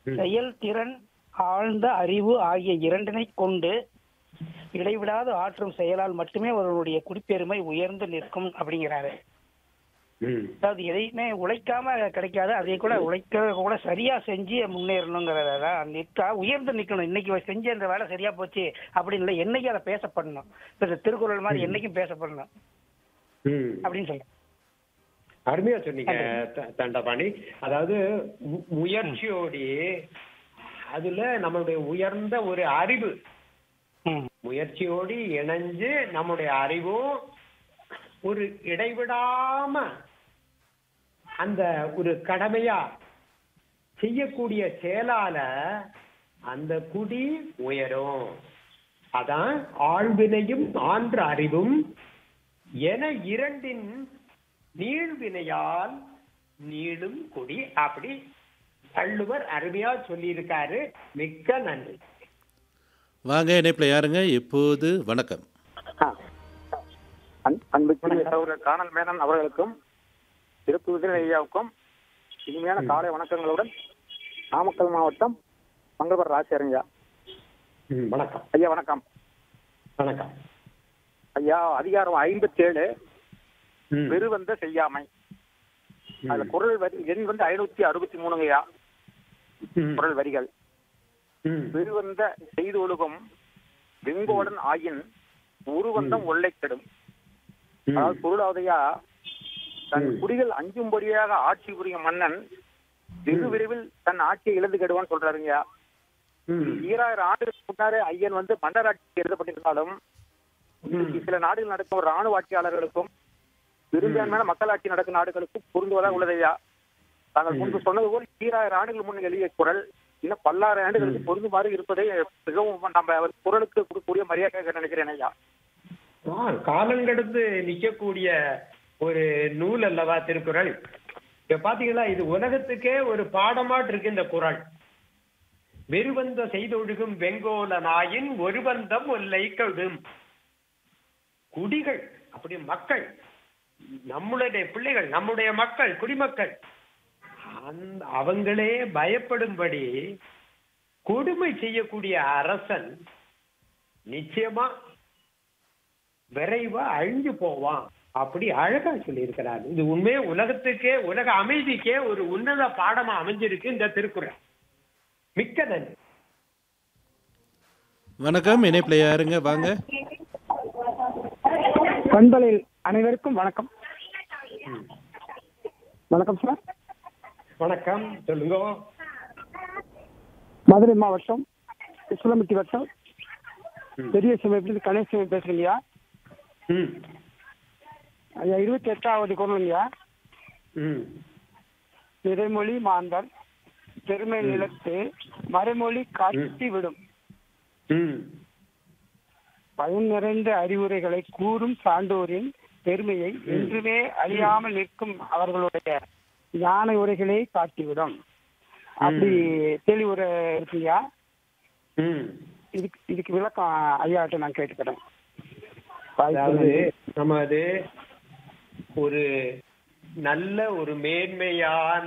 ம். செயல்திறன் ஆழ்ந்த அறிவு ஆகிய இரண்டினை கொண்டு இடைவிடாது ஆற்றும் செயலால் மட்டுமே ஒருவருடைய குடிப்பெருமை உயர்ந்து நிற்கும் அப்படிங்கிறாரு ம். அதாவது எதையுமே உழைக்காம கிடைக்காது அதை கூட உழைக்க கூட சரியா செஞ்சு முன்னேறணுங்கிறத நிற்கா உயர்ந்து நிக்கணும் இன்னைக்கு செஞ்ச இந்த வேலை சரியா போச்சு அப்படின்னு இல்லை என்னைக்கு அதை பேசப்படணும் இப்ப இந்த திருக்குறள் மாதிரி என்னைக்கும் பேசப்படணும் ம். அப்படின்னு சொல்ல அருமையா சொன்னீங்க த- தண்டபாணி அதாவது மு- முயற்சியோடு அதுல நம்மளுடைய உயர்ந்த ஒரு அறிவு ம் முயற்சியோடு இணைஞ்சு நம்முடைய அறிவும் ஒரு இடைவிடாம அந்த ஒரு கடமையா செய்யக்கூடிய செயலால அந்த குடி உயரும் அதான் ஆழ்வினையும் ஆன்ற அறிவும் என இரண்டின் நீழ்வினையால் நீளும் குடி அப்படி வள்ளுவர் அருமையா சொல்லியிருக்காரு மிக்க நன்றி வாங்க இணைப்பில் யாருங்க இப்போது வணக்கம் அன்- அன்புக்குரிய சகோதரர் காணல் மேனன் அவர்களுக்கும் திருப்பு விஜய் ஐயாவுக்கும் இனிமையான காலை வணக்கங்களுடன் நாமக்கல் மாவட்டம் மங்களபுரம் ராசியரங்கய்யா ம், வணக்கம் ஐயா வணக்கம் வணக்கம் ஐயா அதிகாரம் ஐம்பத்தி ஏழு ம், பெருவந்த செய்யாமை அதுல ம், குரல் வரி எண் வந்து ஐநூத்தி அறுபத்தி மூணுங்கய்யா ம், குரல் வரிகள் ம், பெருவந்த செய்து ஒழுகும் வெங்கோடன் ஆயின் உருவந்தம் ஒல்லை கெடும் ம், அதாவது பொருளாவதையா தன் ம். குடிகள் அஞ்சும்படியாக ஆட்சி புரியும் மன்னன் வெகு விரைவில் தன் ஆட்சியை இழந்து கெடுவான்னு சொல்றாருங்க ம், ஈராயிரம் ஆண்டுகளுக்கு முன்னாலே ஐயன் வந்து மன்னராட்சி எழுதப்பட்டிருந்தாலும் இன்றைக்கு சில நாடுகள் நடக்கும் ராணுவ ஆட்சியாளர்களுக்கும் பெரும்பான்மையான மக்களாட்சி நடக்கும் நாடுகளுக்கும் பொருந்துவதாக உள்ளதையா தாங்கள் முன்பு சொன்னது போல் ஈராயிரம் ஆண்டுகள் முன் எழுதிய குரல் இன்னும் பல்லாயிரம் ஆண்டுகளுக்கு பொருந்துமாறு இருப்பதை மிகவும் நம்ம அவர் குரலுக்கு கொடுக்கக்கூடிய மரியாதையாக நினைக்கிறேன் ஐயா ஆ, காலங்கெடுத்து நிக்கக்கூடிய ஒரு நூல் அல்லவா திருக்குறள் இப்ப பாத்தீங்களா இது உலகத்துக்கே ஒரு பாடமாட்டு இருக்கு இந்த குறள் வெறுவந்த செய்தொழுகும் வெங்கோல நாயின் ஒருவந்தம் ஒல்லை கடும் குடிகள் அப்படி மக்கள் நம்மளுடைய பிள்ளைகள் நம்முடைய மக்கள் குடிமக்கள் அந்த அவங்களே பயப்படும்படி கொடுமை செய்யக்கூடிய அரசன் நிச்சயமா விரைவா அழிஞ்சு போவான் அப்படி அழகா சொல்லியிருக்கிறார் இது உண்மையே உலகத்துக்கே உலக அமைதிக்கே ஒரு உன்னத பாடமா அமைஞ்சிருக்கு இந்த திருக்குறள் மிக்க நன்றி வணக்கம் இணைப்பில் யாருங்க வாங்க பண்பலையில் அனைவருக்கும் வணக்கம் வணக்கம் சார் வணக்கம் சொல்லுங்க மதுரை மாவட்டம் சுலமட்டி வட்டம் ம். பெரிய சமயத்திலிருந்து கணேசன் பேசுறீங்கய்யா ம் ஐயா இருபத்தி எட்டாவது குரலுங்கய்யா ம் நிறைமொழி மாந்தர் பெருமை நிலத்து மறைமொழி காட்டி விடும் ம் பயன் நிறைந்த அறிவுரைகளை கூறும் சான்றோரின் பெருமையை என்றுமே அழியாமல் நிற்கும் அவர்களுடைய ஞான உரைகளே காட்டிவிடும் அப்படி தெளிவுரை இருக்குங்கய்யா ம் இதுக்கு இதுக்கு விளக்கம் ஐயாட்ட நான் கேட்டுக்கிறேன் அதாவது நம்ம அது ஒரு நல்ல ஒரு மேன்மையான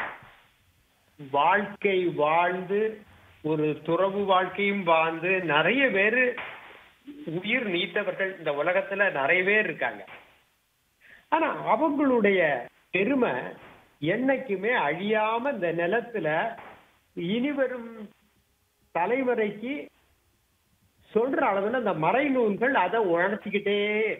வாழ்க்கை வாழ்ந்து ஒரு துறவு வாழ்க்கையும் வாழ்ந்து நிறைய பேரு உயிர் நீத்தவர்கள் இந்த உலகத்துல நிறைய பேர் இருக்காங்க ஆனா அவங்களுடைய பெருமை என்னைக்குமே அழியாம இந்த நிலத்துல இனிவரும் தலைமுறைக்கு சொல்ற அளவுல இந்த மறைநூல்கள் அதை உணர்த்திக்கிட்டே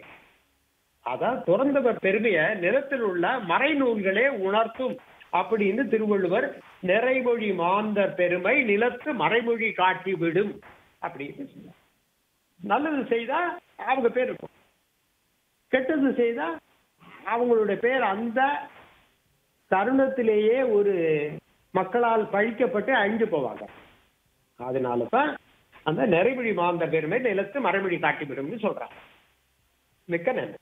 அதான் துறந்தவர் பெருமைய நிலத்தில் உள்ள மறைநூல்களே உணர்த்தும் அப்படின்னு திருவள்ளுவர் நிறைமொழி மாந்தர் பெருமை நிலத்து மறைமொழி காட்டி விடும் அப்படின்னு சொன்னார் நல்லது செய்தா அவங்க பேர் இருக்கும் கெட்டது செய்தா அவங்களுடைய பேர் அந்த தருணத்திலேயே ஒரு மக்களால் பழிக்கப்பட்டு அழிஞ்சு போவாங்க அதனால தான் அந்த நிறைமொழி மாந்த பெருமை நிலத்து மறைமொழி காட்டிவிடும்னு சொல்றாங்க மிக்க நன்றி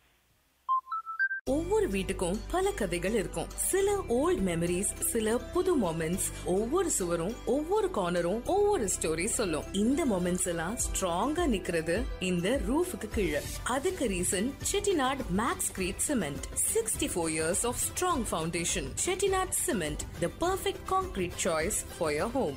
ஒவ்வொரு வீட்டுக்கும் பல கதைகள் இருக்கும் சில ஓல்ட் மெமரிஸ் சில புது மொமெண்ட்ஸ் ஒவ்வொரு சுவரும் ஒவ்வொரு கார்னரும் ஒவ்வொரு ஸ்டோரி சொல்லும் இந்த மொமெண்ட்ஸ் எல்லாம் ஸ்ட்ராங்கா நிக்கிறது இந்த ரூஃபுக்கு கீழே அதுக்கு reason Chettinad Maxcreet cement sixty four years of strong foundation Chettinad cement the perfect concrete choice for your home